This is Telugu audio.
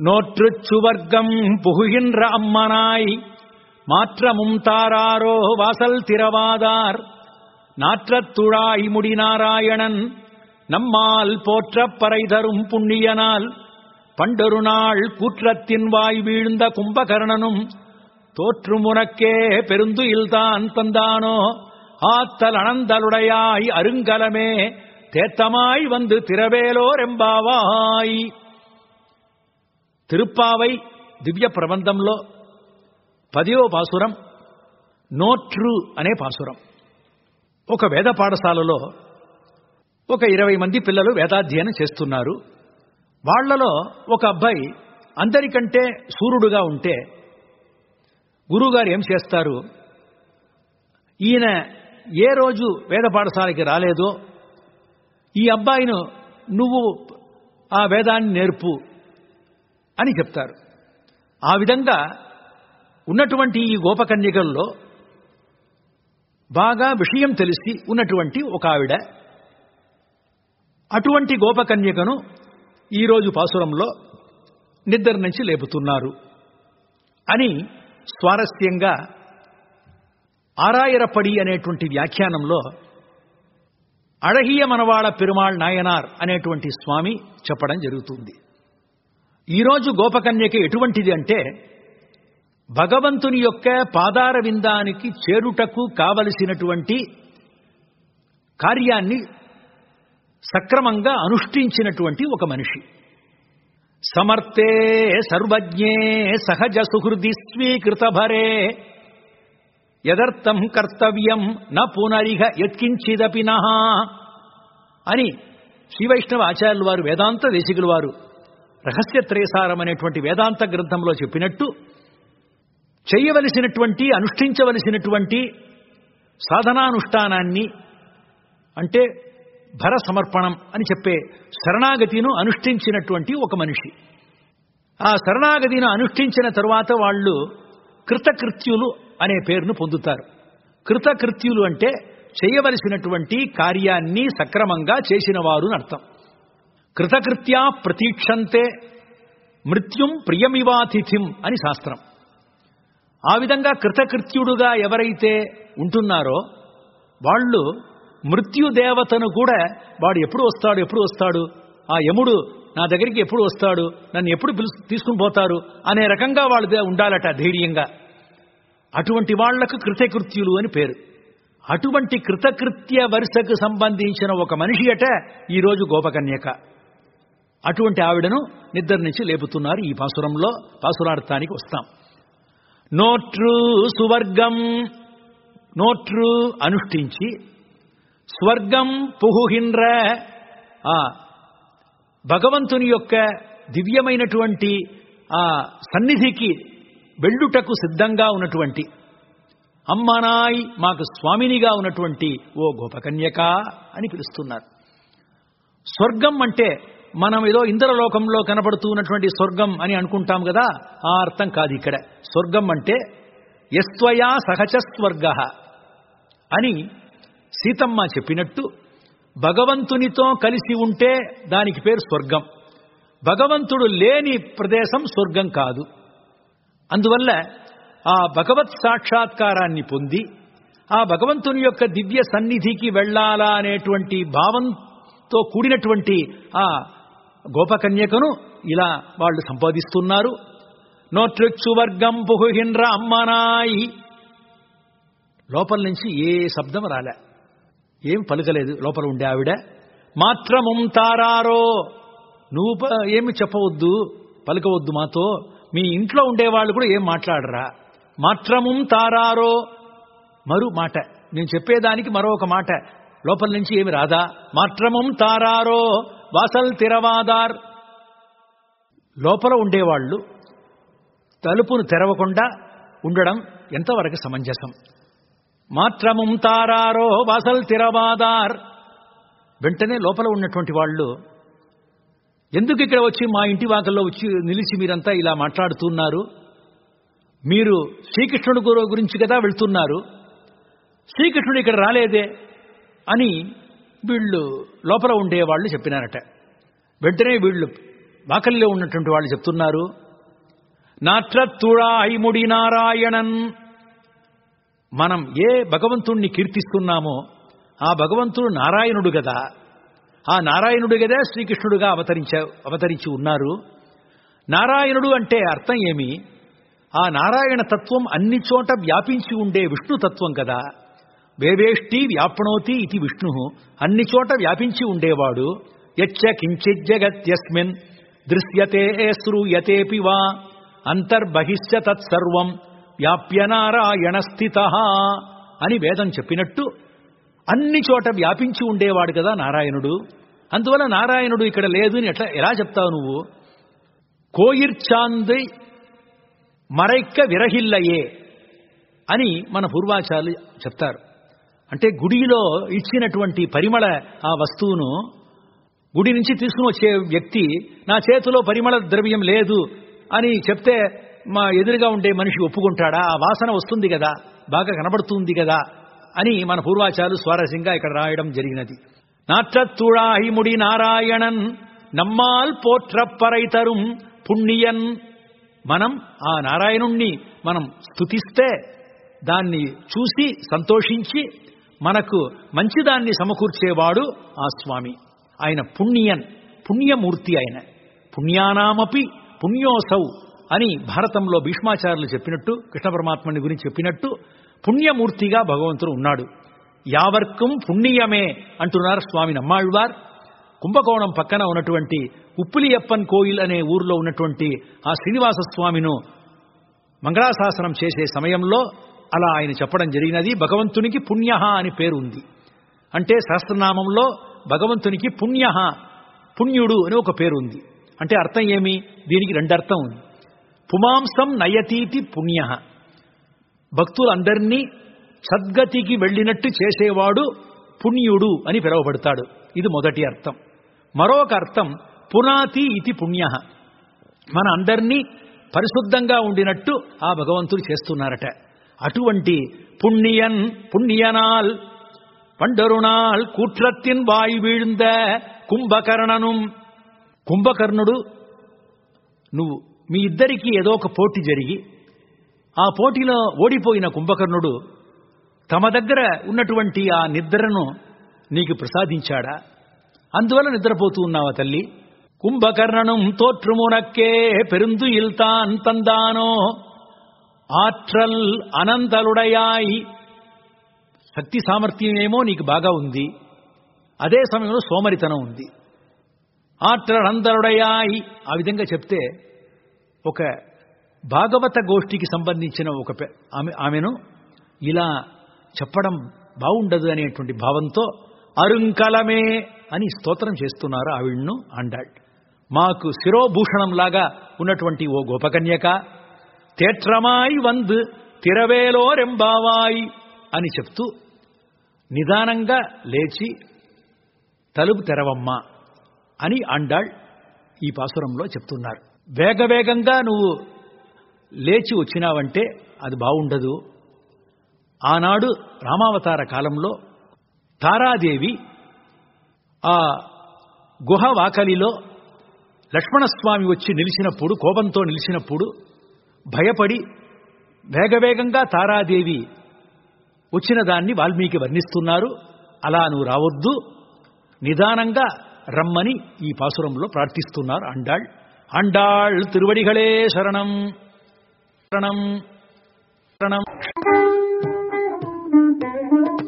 நோற்றுச் சுவர்க்கம் புகுகின்ற அம்மனாய் மாற்றமும் தாராரோ வாசல் திறவாதார் நாற்றத்துழாய் முடி நாராயணன் நம்மால் போற்றப் பறை தரும் புண்ணியனால் பண்டொரு நாள் கூற்றத்தின் வாய் வீழ்ந்த கும்பகர்ணனும் தோற்றும் உனக்கே பெருந்துயில்தான் தந்தானோ ஆத்தல் அனந்தலுடையாய் அருங்கலமே தேத்தமாய் வந்து திரவேலோர் எம்பாவாய் తిరుప్పావై దివ్య ప్రబంధంలో పదివ పాసురం నోట్రు అనే పాసురం ఒక వేద పాఠశాలలో ఒక ఇరవై మంది పిల్లలు వేదాధ్యయనం చేస్తున్నారు వాళ్లలో ఒక అబ్బాయి అందరికంటే సూర్యుడుగా ఉంటే గురువుగారు ఏం చేస్తారు ఈయన ఏ రోజు వేద పాఠశాలకి రాలేదో ఈ అబ్బాయిను నువ్వు ఆ వేదాన్ని నేర్పు అని చెప్తారు ఆ విధంగా ఉన్నటువంటి ఈ గోపకన్యకల్లో బాగా విషయం తెలిసి ఉన్నటువంటి ఒక ఆవిడ అటువంటి గోపకన్యకను ఈరోజు పాసురంలో నిద్ర నుంచి లేపుతున్నారు అని స్వారస్యంగా ఆరాయరపడి అనేటువంటి వ్యాఖ్యానంలో అழகிய మనవాళ పెరుమాళ్ నాయనార్ అనేటువంటి స్వామి చెప్పడం జరుగుతుంది ఈరోజు గోపకన్యక ఎటువంటిది అంటే భగవంతుని యొక్క పాదార విందానికి చేరుటకు కావలసినటువంటి కార్యాన్ని సక్రమంగా అనుష్ఠించినటువంటి ఒక మనిషి సమర్థే సర్వజ్ఞే సహజ సుహృది స్వీకృత భరే యదర్థం కర్తవ్యం న పునరిహ యత్కించిదపి నహ అని శ్రీవైష్ణవ ఆచార్యుల వారు వేదాంత దేశికుల వారు రహస్యత్రేసారం అనేటువంటి వేదాంత గ్రంథంలో చెప్పినట్టు చేయవలసినటువంటి అనుష్ఠించవలసినటువంటి సాధనానుష్ఠానాన్ని అంటే భర సమర్పణం అని చెప్పే శరణాగతిను అనుష్ఠించినటువంటి ఒక మనిషి ఆ శరణాగతిని అనుష్ఠించిన తరువాత వాళ్ళు కృతకృత్యులు అనే పేరును పొందుతారు కృతకృత్యులు అంటే చేయవలసినటువంటి కార్యాన్ని సక్రమంగా చేసిన వారు అర్థం కృతకృత్యా ప్రతీక్షంతే మృత్యుం ప్రియమివాతిథిం అని శాస్త్రం ఆ విధంగా కృతకృత్యుడుగా ఎవరైతే ఉంటున్నారో వాళ్ళు మృత్యుదేవతను కూడా వాడు ఎప్పుడు వస్తాడు ఎప్పుడు వస్తాడు ఆ యముడు నా దగ్గరికి ఎప్పుడు వస్తాడు నన్ను ఎప్పుడు పిలుసు తీసుకుని పోతారు అనే రకంగా వాళ్ళు దే- ఉండాలట ధైర్యంగా అటువంటి వాళ్లకు కృతకృత్యులు అని పేరు అటువంటి కృతకృత్య వరుసకు సంబంధించిన ఒక మనిషి అట ఈరోజు గోపకన్యక అటువంటి ఆవిడను నిద్ర నుంచి లేపుతున్నారు ఈ పాసురంలో పాసురార్థానికి వస్తాం నోట్రు సువర్గం నోట్రు అనుష్ఠించి స్వర్గం పుహుహిండ్ర ఆ భగవంతుని యొక్క దివ్యమైనటువంటి ఆ సన్నిధికి వెళ్ళుటకు సిద్ధంగా ఉన్నటువంటి అమ్మనాయ్ మాకు స్వామినిగా ఉన్నటువంటి ఓ గోపకన్యక అని పిలుస్తున్నారు స్వర్గం అంటే మనం ఏదో ఇంద్రలోకంలో కనబడుతూ ఉన్నటువంటి స్వర్గం అని అనుకుంటాం కదా ఆ అర్థం కాదు ఇక్కడ స్వర్గం అంటే ఎస్త్వయా సహచ స్వర్గ అని సీతమ్మ చెప్పినట్టు భగవంతునితో కలిసి ఉంటే దానికి పేరు స్వర్గం భగవంతుడు లేని ప్రదేశం స్వర్గం కాదు అందువల్ల ఆ భగవత్ సాక్షాత్కారాన్ని పొంది ఆ భగవంతుని యొక్క దివ్య సన్నిధికి వెళ్ళాలా అనేటువంటి భావంతో కూడినటువంటి ఆ గోపకన్యకను ఇలా వాళ్ళు సంపాదిస్తున్నారు నోట్రొచ్చు వర్గం పుహుహిండ్ర అమ్మనాయి లోపల నుంచి ఏ శబ్దం రాలే ఏం పలుకలేదు లోపల ఉండే ఆవిడ మాత్రముం తారారో నువ్వు ప- ఏమి చెప్పవద్దు పలకవద్దు మాతో మీ ఇంట్లో ఉండేవాళ్ళు కూడా ఏం మాట్లాడరా మాత్రముం తారారో మరో మాట నేను చెప్పేదానికి మరొక మాట లోపల నుంచి ఏమి రాదా మాత్రముం తారారో వాసల్ తిరవాదార్ లోపల ఉండేవాళ్ళు తలుపును తెరవకుండా ఉండడం ఎంతవరకు సమంజసం మాత్రముం తారారో వాసల్ తిరవాదార్ వెంటనే లోపల ఉన్నటువంటి వాళ్ళు ఎందుకు ఇక్కడ వచ్చి మా ఇంటి వాకల్లో వచ్చి నిలిచి మీరంతా ఇలా మాట్లాడుతున్నారు మీరు శ్రీకృష్ణుడు గురు గురించి కదా వెళ్తున్నారు శ్రీకృష్ణుడు ఇక్కడ రాలేదే అని వీళ్ళు లోపల ఉండేవాళ్ళు చెప్పినారట వెంటనే వీళ్ళు వాకలిలో ఉన్నటువంటి వాళ్ళు చెప్తున్నారు నాట్రత్తుళాయిముడి నారాయణన్ మనం ఏ భగవంతుణ్ణి కీర్తిస్తున్నామో ఆ భగవంతుడు నారాయణుడు కదా ఆ నారాయణుడు కదా శ్రీకృష్ణుడుగా అవతరించ అవతరించి ఉన్నారు నారాయణుడు అంటే అర్థం ఏమి ఆ నారాయణ తత్వం అన్ని చోట వ్యాపించి ఉండే విష్ణు తత్వం కదా వేవేష్టి వ్యాప్నోతి ఇది విష్ణు అన్ని చోట వ్యాపించి ఉండేవాడు యచ్చ కించిజ్జగత్యస్మిన్ దృశ్యతే శ్రూయతేపి వా అంతర్బహిశ్చ తత్సర్వం వ్యాప్య నారాయణ స్థిత అని వేదం చెప్పినట్టు అన్ని చోట వ్యాపించి ఉండేవాడు కదా నారాయణుడు అందువల్ల నారాయణుడు ఇక్కడ లేదు అని ఎట్లా ఎలా చెప్తావు నువ్వు కోయిర్చాంద్ మరైక్క విరహిల్లయే అని మన పూర్వాచార్యులు చెప్తారు అంటే గుడిలో ఇచ్చినటువంటి పరిమళ ఆ వస్తువును గుడి నుంచి తీసుకుని వచ్చే వ్యక్తి నా చేతిలో పరిమళ ద్రవ్యం లేదు అని చెప్తే మా ఎదురుగా ఉండే మనిషి ఒప్పుకుంటాడా ఆ వాసన వస్తుంది కదా బాగా కనబడుతుంది కదా అని మన పూర్వాచార్యులు స్వారస్యంగా ఇక్కడ రాయడం జరిగినది నాట్రత్తుళాహిముడి నారాయణన్ నమ్మాల్ పోట్రప్పరైతరుం పుణ్యన్ మనం ఆ నారాయణుణ్ణి మనం స్తుతిస్తే దాన్ని చూసి సంతోషించి మనకు మంచిదాన్ని సమకూర్చేవాడు ఆ స్వామి ఆయన పుణ్యన్ పుణ్యమూర్తి ఆయన పుణ్యానామపి పుణ్యోసౌ అని భారతంలో భీష్మాచార్యులు చెప్పినట్టు కృష్ణ పరమాత్మని గురించి చెప్పినట్టు పుణ్యమూర్తిగా భగవంతుడు ఉన్నాడు యావర్కం పుణ్యమే అంటున్నారు స్వామి నమ్మాళ్వార్ కుంభకోణం పక్కన ఉన్నటువంటి ఉప్పులియప్పన్ కోయిల్ అనే ఊరిలో ఉన్నటువంటి ఆ శ్రీనివాస స్వామిను మంగళాశాసనం చేసే సమయంలో అలా ఆయన చెప్పడం జరిగినది భగవంతునికి పుణ్య అని పేరు ఉంది అంటే సహస్రనామంలో భగవంతునికి పుణ్య పుణ్యుడు అని ఒక పేరు ఉంది అంటే అర్థం ఏమి దీనికి రెండు అర్థం ఉంది పుమాంసం నయతీతి పుణ్య భక్తులందరినీ సద్గతికి వెళ్ళినట్టు చేసేవాడు పుణ్యుడు అని పిలువబడతాడు ఇది మొదటి అర్థం మరొక అర్థం పునాతి ఇది పుణ్య మన అందరినీ పరిశుద్ధంగా ఉండినట్టు ఆ భగవంతుడు చేస్తున్నారట అటువంటి పుణ్యన్ పుణ్యనాల్ పండరునాల్ కూట్రత్తిన్ వాయు వీழ்ந்த కుంభకర్ణను కుంభకర్ణుడు నువ్వు మీ ఇద్దరికీ ఏదో ఒక పోటీ జరిగి ఆ పోటీలో ఓడిపోయిన కుంభకర్ణుడు తమ దగ్గర ఉన్నటువంటి ఆ నిద్రను నీకు ప్రసాదించాడా అందువల్ల నిద్రపోతూ ఉన్నావా తల్లి కుంభకర్ణనం తోற்றுమునక్కే పెరుందు ఇల్తాన్ తందానో ఆట్రల్ అనంతలుడయాయి శక్తి సామర్థ్యమేమో నీకు బాగా ఉంది అదే సమయంలో సోమరితనం ఉంది ఆట్రల్ అనంతలుడయాయి ఆ విధంగా చెప్తే ఒక భాగవత గోష్ఠికి సంబంధించిన ఒక పె- ఆమె ఆమెను ఇలా చెప్పడం బాగుండదు అనేటువంటి భావంతో అరుంకలమే అని స్తోత్రం చేస్తున్నారు ఆవిడ్ను అండాள் మాకు శిరోభూషణంలాగా ఉన్నటువంటి ఓ గోపకన్యక తేట్రమాయి వంద్ తిరవేలో రెంబావాయి అని చెప్తూ నిదానంగా లేచి తలుపు తెరవమ్మ అని అండాళ్ ఈ పాసురంలో చెప్తున్నారు వేగవేగంగా నువ్వు లేచి వచ్చినావంటే అది బాగుండదు ఆనాడు రామావతార కాలంలో తారాదేవి ఆ గుహ వాకలిలో లక్ష్మణస్వామి వచ్చి నిలిచినప్పుడు కోపంతో నిలిచినప్పుడు భయపడి వేగవేగంగా తారాదేవి వచ్చిన దాన్ని వాల్మీకి వర్ణిస్తున్నారు అలా నువ్వు రావద్దు నిదానంగా రమ్మని ఈ పాసురంలో ప్రార్థిస్తున్నారు అండాళ్ అండాళ్ తిరువడిகளே శరణం శరణం శరణం